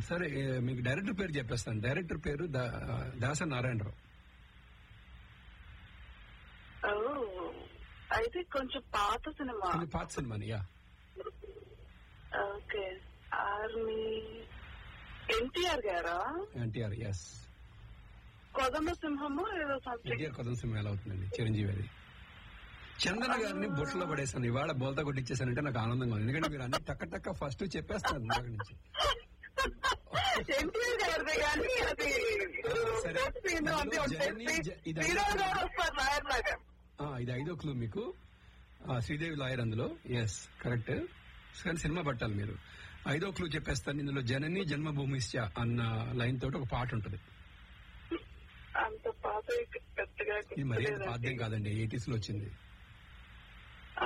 సరే ఏ, మీకు డైరెక్టర్ పేరు చెప్పేస్తాను డైరెక్టర్ పేరు దా- దాస నారాయణరావు ఓ, అయితే కొంచెం పాత సినిమా ఇది పాత సినిమాని యా ఓకే ఆర్మీ ఎన్టీఆర్ గారా ఎన్టీఆర్ ఎస్ కొదండ సింహము ఏదో సంథింగ్ ఎన్టీఆర్ కొత్త సినిమా ఎలా అవుతుందండి చిరంజీవి అది చందన గారిని బొట్లో పడేసాను ఇవాళ బోల్తా కొట్టించేసానంటే నాకు ఆనందంగా ఉంది ఎందుకంటే మీరు అన్ని టక్క టక్క ఫస్ట్ చెప్పేస్తారు ఇందాక నుంచి ఎన్టీఆర్ గారిది కానీ అది సరే. scene అది అందులో ఉంటుంది. జర్నీ, జ- ఇది హీరో గారు వస్తారు లాయర్ లాగా ఆ, ఇది ఐదో క్లూ మీకు ఆ, శ్రీదేవి లాయర్ అందులో ఎస్ కరెక్ట్ కానీ సినిమా పట్టాలి మీరు ఐదో క్లూ చెప్పేస్తాను ఇందులో జనని జన్మభూమిశ్చ అన్న లైన్ తోటి ఒక పాట ఉంటుంది అంత పాత పెద్దగా ఇది మరీ అంత గుర్తులేదండి. పాద్యం కాదండి ఎయిటీస్ లో వచ్చింది ఆ,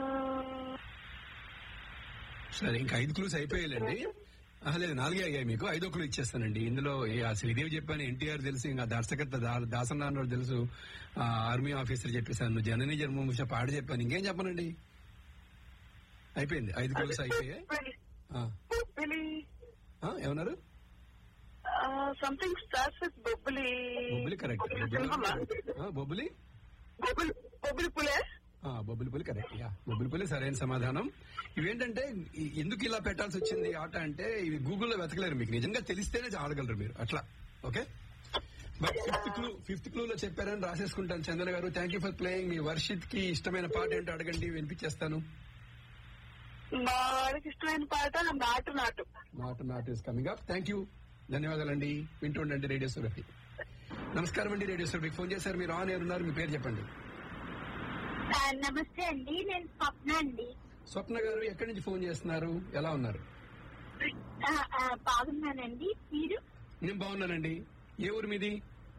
సరే ఇంకా ఐదు క్లూస్ అయిపోయాయండి ఆహా, లేదు నాలుగే అయ్యాయి మీకు ఐదో క్లూ ఇచ్చేస్తానండి ఇందులో ఏ, ఆ శ్రీదేవి చెప్పాను ఎన్టీఆర్ తెలుసు ఇంకా దర్శకత్వ దా- దాసనారాయణ తెలుసు ఆ, ఆర్మీ ఆఫీసర్ చెప్పేశాను జనని జన్మభూమిష పాట చెప్పాను ఇంకేం చెప్పనండి అయిపోయింది ఐదు క్లూస్ అయిపోయాయి బొబ్బిలి. ఆ, బొబ్బిలి ఆ, ఏమన్నారు something starts with Bobbili Bobbili correct Bobbili Bobbili సింహమా? ఆ, బొబ్బిలి బొబ్బిలి బొబ్బిలి పులే ఆ, బొబ్బిలి పులి కరెక్ట్ యా బొబ్బిలి పులి సరైన సమాధానం ఇవేంటంటే ఈ- ఎందుకు ఇలా పెట్టాల్సి వచ్చింది ఈ ఆట అంటే ఇవి గూగుల్లో వెతకలేరు మీకు నిజంగా తెలిస్తేనే ఆడగలరు మీరు అట్లా okay but fifth clue fifth clue లో చెప్పారని రాసేసుకుంటాను చందన గారు థ్యాంక్ యూ ఫర్ ప్లేయింగ్ మీ వర్షిత్ కి ఇష్టమైన పాట ఏంటో అడగండి వినిపించేస్తాను మా వాడికి ఇష్టమైన పాట నాటు నాటు నాట్ నాట్ is coming up thank you ధన్యవాదాలండి వింటూ ఉండండి రేడియో సురభి నమస్కారం అండి రేడియో సురభి ఫోన్ చేశారు మీరు ఆన్ ఎయిర్ ఉన్నారు మీ పేరు చెప్పండి ఆ, నమస్తే అండి నేను స్వప్న అండి స్వప్న గారు ఎక్కడి నుంచి ఫోన్ చేస్తున్నారు ఎలా ఉన్నారు ఆ, ఆ, బాగున్నానండి మీరు నేను బాగున్నానండి ఏ ఊరు మీది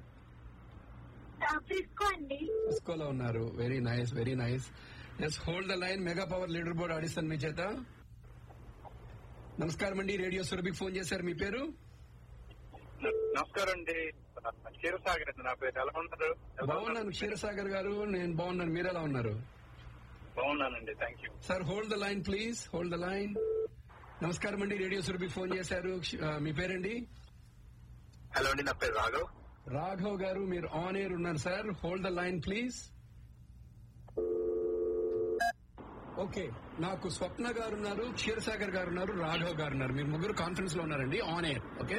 ఆ, ఫ్రిస్కో అండి లో ఉన్నారు very nice very nice yes hold the line mega power leader board ఆడిస్తాను మీ చేత నమస్కారం అండి రేడియో సురభికి ఫోన్ చేశారు మీ పేరు నమస్కారం అండి క్షీరసాగర్ అండి నా పేరు ఎలా ఉన్నారు ఎలా బాగున్నాను ఉన్నారు? క్షీరసాగర్ గారు నేను బాగున్నాను మీరు ఎలా ఉన్నారు బాగున్నానండి thank you sir hold the line please hold the line నమస్కారం అండి రేడియో సురభికి ఫోన్ చేశారు క్ష- ఆ, మీ పేరండి హలో అండి నా పేరు రాఘవ్ రాఘవ్ గారు మీరు ఆన్ ఎయిర్ ఉన్నారు sir hold the line please okay నాకు స్వప్న గారు ఉన్నారు క్షీరసాగర్ గారు ఉన్నారు రాఘవ్ గారు ఉన్నారు మీరు ముగ్గురు కాన్ఫరెన్స్ లో ఉన్నారండి ఆన్ ఎయిర్ ఓకే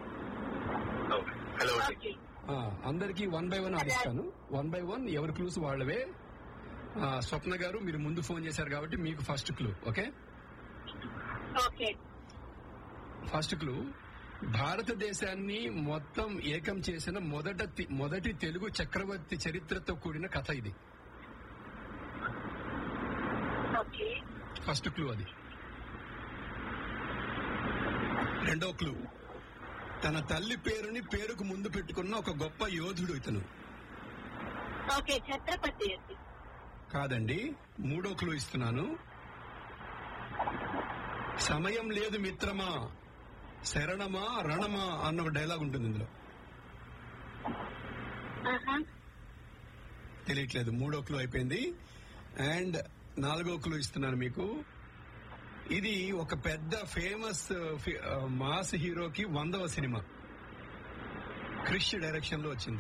హలో అండి ఓకే ఆ, అందరికీ వన్ బై వన్ ఆడిస్తాను వన్ బై వన్ ఎవరి క్లూస్ వాళ్ళవే ఆ, స్వప్న గారు మీరు ముందు ఫోన్ చేశారు కాబట్టి మీకు first clue okay okay first clue భారతదేశాన్ని మొత్తం ఏకం చేసిన మొదట మొదటి తెలుగు చక్రవర్తి చరిత్రతో కూడిన కథ ఇది ఓకే ఫస్ట్ క్లూ అది రెండో క్లూ తన తల్లి పేరుని పేరుకు ముందు పెట్టుకున్న ఒక గొప్ప యోధుడు ఇతను ఓకే ఛత్రపతి అండి కాదండి మూడో క్లూ ఇస్తున్నాను సమయం లేదు మిత్రమా శరణమా రణమా అన్న ఒక డైలాగ్ ఉంటుంది ఇందులో ఆహా. తెలియట్లేదు మూడో క్లూ అయిపోయింది అండ్ నాలుగో క్లూ ఇస్తున్నాను మీకు ఇది ఒక పెద్ద ఫేమస్ ఫి- ఆ, మాస్ హీరోకి వందవ సినిమా క్రిష్ డైరెక్షన్ లో వచ్చింది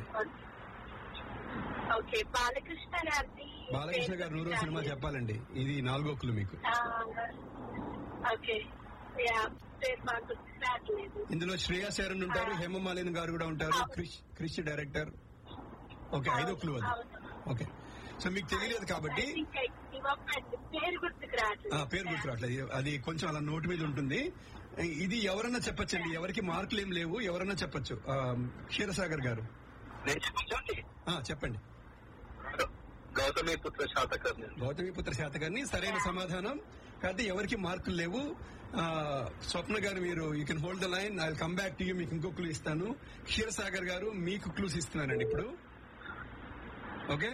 ఓకే బాలకృష్ణ గారిది బాలకృష్ణ గారు నూరో సినిమా చెప్పాలండి ఇది నాలుగో క్లూ మీకు ఆ, ఓకే యా పేరు మాకు గుర్తు రావట్లేదు ఇందులో శ్రేయా శరణ్ ఉంటారు హేమమాలిని గారు కూడా ఉంటారు క్రిష్ క్రిష్ డైరెక్టర్ ఓకే ఐదో క్లూ అది ఓకే సో మీకు తెలియలేదు కాబట్టి ఇంకా ఇవ్వండి పేరు గుర్తుకు ఆ, రావట్లేదు పేరు గుర్తు రావట్లేదు అది కొంచెం అలా నోటి మీద ఉంటుంది ఇది ఎవరన్నా చెప్పచ్చండి ఎవరికి మార్కులు ఏం లేవు ఎవరన్నా చెప్పొచ్చు ఆ, క్షీరసాగర్ గారు నేను చెప్పండి ఆ, చెప్పండి గౌతమి పుత్ర శాతకర్ణి గౌతమిపుత్ర శాతకాన్ని సరైన సమాధానం కాకపోతే ఎవరికి మార్కులు లేవు ఆ, స్వప్న గారు మీరు you can hold the line I come back to you మీకు ఇంకో క్లూ ఇస్తాను క్షీరసాగర్ గారు మీకు క్లూస్ ఇస్తున్నానండి ఇప్పుడు ఓకే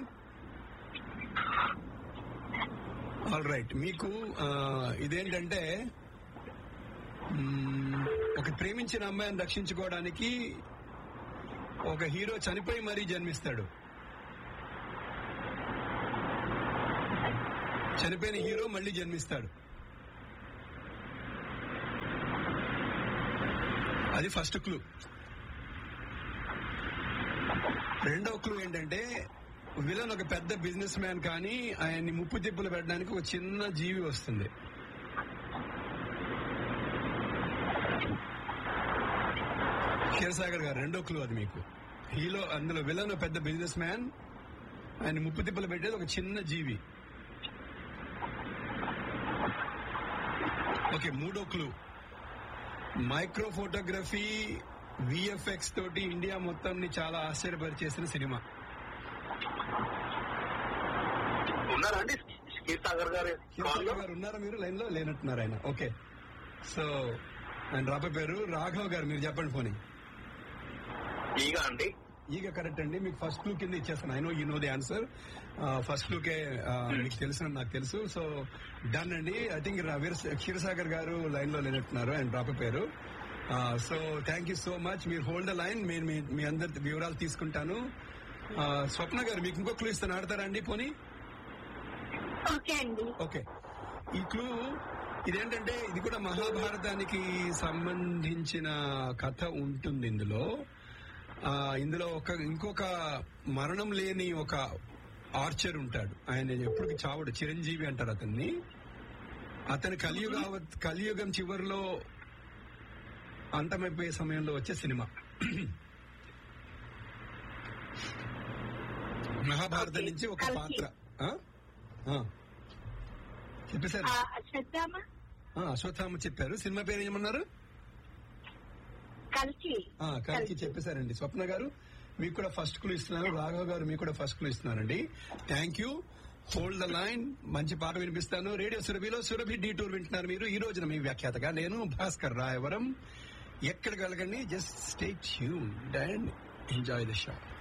ఆల్ రైట్ మీకు ఆ, ఇదేంటంటే మ్మ్, ఒక ప్రేమించిన అమ్మాయిని రక్షించుకోవడానికి ఒక హీరో చనిపోయి మరీ జన్మిస్తాడు చనిపోయిన హీరో మళ్ళీ జన్మిస్తాడు అది ఫస్ట్ క్లూ రెండో క్లూ ఏంటంటే విలన్ ఒక పెద్ద బిజినెస్ మ్యాన్ కానీ ఆయన్ని ముప్పు తిప్పులు పెట్టడానికి ఒక చిన్న జీవి వస్తుంది క్షీరసాగర్ గారు రెండో క్లూ అది మీకు హీలో అందులో విలన్ ఒక పెద్ద బిజినెస్ మ్యాన్ ఆయన ముప్పు తిప్పులు పెట్టేది ఒక చిన్న జీవి ఓకే మూడో క్లూ మైక్రో ఫోటోగ్రఫీ విఎఫ్ఎక్స్ తోటి ఇండియా మొత్తం చాలా ఆశ్చర్యపరిచేసిన సినిమా ఉన్నారా అండి క్షీర్ సాగర్ గారు కాల్ లో కిరణ్ గారు ఉన్నారా మీరు లైన్ లో లేనట్టున్నారు ఆయన ఓకే సో ఆయన రాబోయే పేరు రాఘవ్ గారు మీరు చెప్పండి పోనీ ఈగ అండి ఈగ కరెక్ట్ అండి మీకు ఫస్ట్ క్లూ కింద ఇచ్చేస్తాను I know you know the answer first క్లూకే మీకు తెలుసు అని నాకు తెలుసు సో డన్ అండి ఐ థింక్ క్షీరసాగర్ గారు లైన్ లో లేనట్టున్నారు ఆయన డ్రాప్ పేరు so thank you so much మీరు హోల్డ్ లైన్ నేను మీ- మీ అందరి వివరాలు తీసుకుంటాను ఆ, స్వప్న గారు మీకు ఇంకో క్లూ ఇస్తాను ఆడతారా అండి పోనీ ఓకే అండి ఓకే ఈ క్లూ ఇదేంటంటే ఇది కూడా మహాభారతానికి సంబంధించిన కథ ఉంటుంది ఇందులో ఆ ఇందులో ఒక ఇంకొక మరణం లేని ఒక ఆర్చర్ ఉంటాడు ఆయన ఎప్పుడు చావడు చిరంజీవి అంటారు అతన్ని అతని కలియుగ కలియుగం చివరిలో అంతమైపోయే సమయంలో వచ్చే సినిమా మహాభారతం Okay. నుంచి ఒక కలిసి. పాత్ర ఆ? ఆ. చెప్పేశారు ఆ, శ్రద్ధామా ఆ, అశ్వత్థామ చెప్పారు సినిమా పేరు ఏమన్నారు కలిసి ఆ, కలికి చెప్పేశారండి స్వప్న గారు మీకు కూడా ఫస్ట్ క్లూ ఇస్తున్నారు రాఘవ్ గారు మీకు కూడా ఫస్ట్ క్లూ ఇస్తున్నారండి thank you hold the line మంచి పాట వినిపిస్తాను రేడియో సురభిలో సురభి డీ టూర్ వింటున్నారు మీరు ఈ రోజున మీ వ్యాఖ్యాతగా నేను భాస్కర్ రాయవరం ఎక్కడికి వెళ్ళకండి just stay tune and enjoy the show